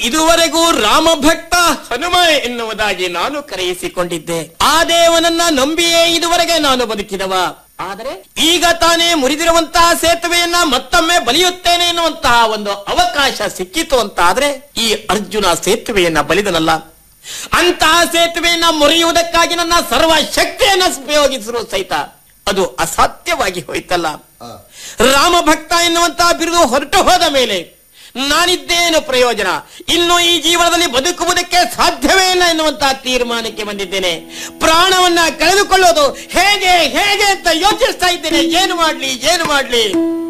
ಇದುವರೆಗೂ ರಾಮಭಕ್ತ ಹನುಮ ಎನ್ನುವುದಾಗಿ ನಾನು ಕರೆಯಿಸಿಕೊಂಡಿದ್ದೆ ಆ ದೇವನನ್ನ ನಂಬಿಯೇ ಇದುವರೆಗೆ ನಾನು ಬದುಕಿದವ ಆದರೆ ಈಗ ತಾನೇ ಮುರಿದಿರುವಂತಹ ಸೇತುವೆಯನ್ನ ಮತ್ತೊಮ್ಮೆ ಬಲಿಯುತ್ತೇನೆ ಎನ್ನುವಂತಹ ಒಂದು ಅವಕಾಶ ಸಿಕ್ಕಿತು ಅಂತ ಆದ್ರೆ ಈ ಅರ್ಜುನ ಸೇತುವೆಯನ್ನ ಬಲಿದನಲ್ಲ ಅಂತಹ ಸೇತುವೆಯನ್ನ ಮುರಿಯುವುದಕ್ಕಾಗಿ ನನ್ನ ಸರ್ವ ಶಕ್ತಿಯನ್ನ ಉಪಯೋಗಿಸಿರುವ ಸಹಿತ ಅದು ಅಸಾಧ್ಯವಾಗಿ ಹೋಯ್ತಲ್ಲ ರಾಮ ಭಕ್ತ ಎನ್ನುವಂತಹ ಬಿರುದು ಹೊರಟು ಹೋದ ಮೇಲೆ ನಾನಿದ್ದೇನು ಪ್ರಯೋಜನ ಇನ್ನು ಈ ಜೀವನದಲ್ಲಿ ಬದುಕುವುದಕ್ಕೆ ಸಾಧ್ಯವೇ ಇಲ್ಲ ಎನ್ನುವಂತಹ ತೀರ್ಮಾನಕ್ಕೆ ಬಂದಿದ್ದೇನೆ ಪ್ರಾಣವನ್ನ ಕಳೆದುಕೊಳ್ಳೋದು ಹೇಗೆ ಹೇಗೆ ಅಂತ ಯೋಚಿಸ್ತಾ ಇದ್ದೇನೆ ಏನು ಮಾಡ್ಲಿ ಏನು ಮಾಡ್ಲಿ